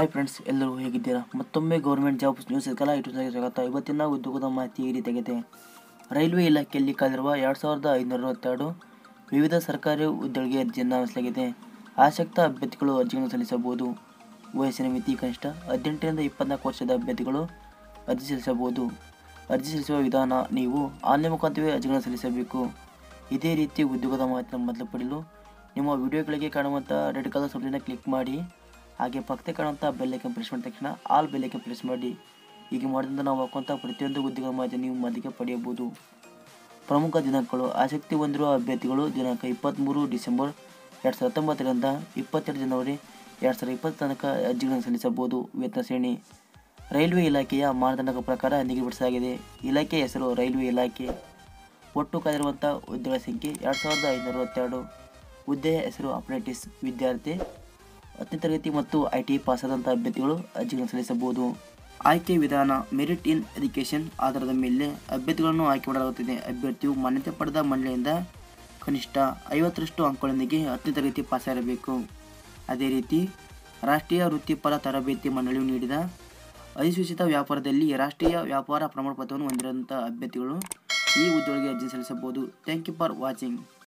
hi friends ಎಲ್ಲರೂ ಹೇಗಿದ್ದೀರಾ ಮತ್ತೊಮ್ಮೆ ಗೌರ್ಮೆಂಟ್ ಜಾಬ್ ನ್ಯೂಸ್ ಕಲಾ ಯೂಟ್ಯೂಬ್ ಸ್ವಾಗತ ಇವತ್ತಿನ ಉದ್ಯೋಗದ ಮಾಹಿತಿ ಈ ರೀತಿಯಾಗಿದೆ ರೈಲ್ವೆ ಇಲಾಖೆಯಲ್ಲಿ ಕಾದಿರುವ ಎರಡು ಸಾವಿರದ ಐನೂರ ಅರವತ್ತೆರಡು ವಿವಿಧ ಸರ್ಕಾರಿ ಹುದ್ದೆಗಳಿಗೆ ಅರ್ಜಿಯನ್ನು ಆಹ್ವಾನಿಸಲಾಗಿದೆ ಆಸಕ್ತ ಅಭ್ಯರ್ಥಿಗಳು ಅರ್ಜಿಯನ್ನು ಸಲ್ಲಿಸಬಹುದು ವಯಸ್ಸಿನ ಮಿತಿ ಕನಿಷ್ಠ ಹದಿನೆಂಟರಿಂದ ಇಪ್ಪತ್ನಾಲ್ಕು ವರ್ಷದ ಅಭ್ಯರ್ಥಿಗಳು ಅರ್ಜಿ ಸಲ್ಲಿಸಬಹುದು ಅರ್ಜಿ ಸಲ್ಲಿಸುವ ವಿಧಾನ ನೀವು ಆನ್ಲೈನ್ ಮುಖಾಂತರವೇ ಅರ್ಜಿಗಳನ್ನು ಸಲ್ಲಿಸಬೇಕು ಇದೇ ರೀತಿ ಉದ್ಯೋಗದ ಮಾಹಿತಿಯನ್ನು ಮೊದಲು ಪಡೆಯಲು ನಿಮ್ಮ ವಿಡಿಯೋಗಳಿಗೆ ಕಾಣುವಂಥ ರೆಡ್ ಕಲರ್ ಸಬ್ಜೆಕ್ಟ್ನ ಕ್ಲಿಕ್ ಮಾಡಿ ಹಾಗೆ ಪಕ್ಕದ ಕಾಣುವಂಥ ಬೆಲ್ಲೈಕನ್ ಪ್ರೆಸ್ ಮಾಡಿದ ತಕ್ಷಣ ಆಲ್ ಬೆಲ್ಲೈಕನ್ ಪ್ರೆಸ್ ಮಾಡಿ ಹೀಗೆ ಮಾಡೋದ್ರಿಂದ ನಾವು ಹಾಕುವಂಥ ಪ್ರತಿಯೊಂದು ಉದ್ಯೋಗದ ಮಾಹಿತಿ ನೀವು ಮೊದಲಿಗೆ ಪಡೆಯಬಹುದು ಪ್ರಮುಖ ದಿನಾಂಕಗಳು ಆಸಕ್ತಿ ಹೊಂದಿರುವ ಅಭ್ಯರ್ಥಿಗಳು ದಿನಾಂಕ ಇಪ್ಪತ್ತ್ಮೂರು ಡಿಸೆಂಬರ್ ಎರಡು ಸಾವಿರದ ಹತ್ತೊಂಬತ್ತರಿಂದ ಇಪ್ಪತ್ತೆರಡು ಜನವರಿ ಎರಡು ಸಾವಿರದ ಇಪ್ಪತ್ತು ತನಕ ಅರ್ಜಿಗಳನ್ನು ಸಲ್ಲಿಸಬಹುದು ವೇತನ ಶ್ರೇಣಿ ರೈಲ್ವೆ ಇಲಾಖೆಯ ಮಾನದಂಡಗಳ ಪ್ರಕಾರ ನಿಗದಿಪಡಿಸಲಾಗಿದೆ ಇಲಾಖೆಯ ಹೆಸರು ರೈಲ್ವೆ ಇಲಾಖೆ ಒಟ್ಟು ಕಾದಿರುವಂಥ ಹುದ್ದೆಗಳ ಸಂಖ್ಯೆ ಎರಡು ಸಾವಿರದ ಐನೂರ ಅರವತ್ತೆರಡು ಹುದ್ದೆಯ ಹೆಸರು ಅಪ್ರೆಂಟಿಸ್ ವಿದ್ಯಾರ್ಥಿ ಹತ್ತನೇ ತರಗತಿ ಮತ್ತು ಐ ಟಿ ಪಾಸಾದಂಥ ಅಭ್ಯರ್ಥಿಗಳು ಅರ್ಜಿಗಳನ್ನು ಸಲ್ಲಿಸಬಹುದು ಆಯ್ಕೆ ವಿಧಾನ ಮೆರಿಟ್ ಇನ್ ಎಜುಕೇಷನ್ ಆಧಾರದ ಮೇಲೆ ಅಭ್ಯರ್ಥಿಗಳನ್ನು ಆಯ್ಕೆ ಮಾಡಲಾಗುತ್ತದೆ ಅಭ್ಯರ್ಥಿಯು ಮಾನ್ಯತೆ ಪಡೆದ ಮಂಡಳಿಯಿಂದ ಕನಿಷ್ಠ ಐವತ್ತರಷ್ಟು ಅಂಕಗಳೊಂದಿಗೆ ಹತ್ತನೇ ತರಗತಿ ಪಾಸಾಗಿರಬೇಕು ಅದೇ ರೀತಿ ರಾಷ್ಟ್ರೀಯ ವೃತ್ತಿಪರ ತರಬೇತಿ ಮಂಡಳಿಯು ನೀಡಿದ ಅಧಿಸೂಚಿತ ವ್ಯಾಪಾರದಲ್ಲಿ ರಾಷ್ಟ್ರೀಯ ವ್ಯಾಪಾರ ಪ್ರಮಾಣಪತ್ರವನ್ನು ಹೊಂದಿರುವಂಥ ಅಭ್ಯರ್ಥಿಗಳು ಈ ಹುದ್ದೆಗಳಿಗೆ ಅರ್ಜಿ ಸಲ್ಲಿಸಬಹುದು ಥ್ಯಾಂಕ್ ಯು ಫಾರ್ ವಾಚಿಂಗ್